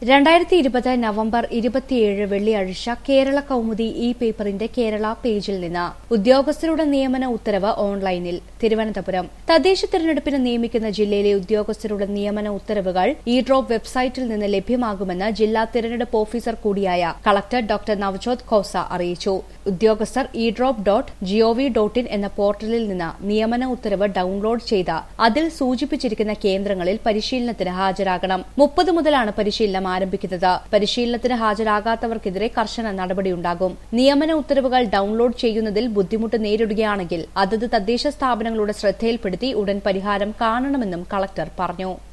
രണ്ടായിരത്തി ഇരുപത് നവംബർ ഇരുപത്തിയേഴ് വെള്ളിയാഴ്ച കേരള കൗമുദി ഇ പേപ്പറിന്റെ കേരള പേജിൽ നിന്ന് ഉദ്യോഗസ്ഥരുടെ നിയമന ഉത്തരവ് ഓൺലൈനിൽ തിരുവനന്തപുരം തദ്ദേശ തിരഞ്ഞെടുപ്പിന് നിയമിക്കുന്ന ജില്ലയിലെ ഉദ്യോഗസ്ഥരുടെ നിയമന ഉത്തരവുകൾ ഇ ഡ്രോപ്പ് വെബ്സൈറ്റിൽ നിന്ന് ലഭ്യമാകുമെന്ന് ജില്ലാ തിരഞ്ഞെടുപ്പ് ഓഫീസർ കൂടിയായ കളക്ടർ ഡോക്ടർ നവജോത് ഖോസ അറിയിച്ചു ഉദ്യോഗസ്ഥർ E drop dot G O V dot പോർട്ടലിൽ നിന്ന് നിയമന ഉത്തരവ് ഡൌൺലോഡ് ചെയ്ത് അതിൽ സൂചിപ്പിച്ചിരിക്കുന്ന കേന്ദ്രങ്ങളിൽ പരിശീലനത്തിന് ഹാജരാകണം മുപ്പത് മുതലാണ് പരിശീലനം ആരംഭിക്കുന്നത് പരിശീലനത്തിന് ഹാജരാകാത്തവർക്കെതിരെ കർശന നടപടിയുണ്ടാകും നിയമന ഉത്തരവുകൾ ഡൌൺലോഡ് ചെയ്യുന്നതിൽ ബുദ്ധിമുട്ട് നേരിടുകയാണെങ്കിൽ അതത് തദ്ദേശ സ്ഥാപനങ്ങളുടെ ശ്രദ്ധയിൽപ്പെടുത്തി ഉടൻ പരിഹാരം കാണണമെന്നും കളക്ടർ പറഞ്ഞു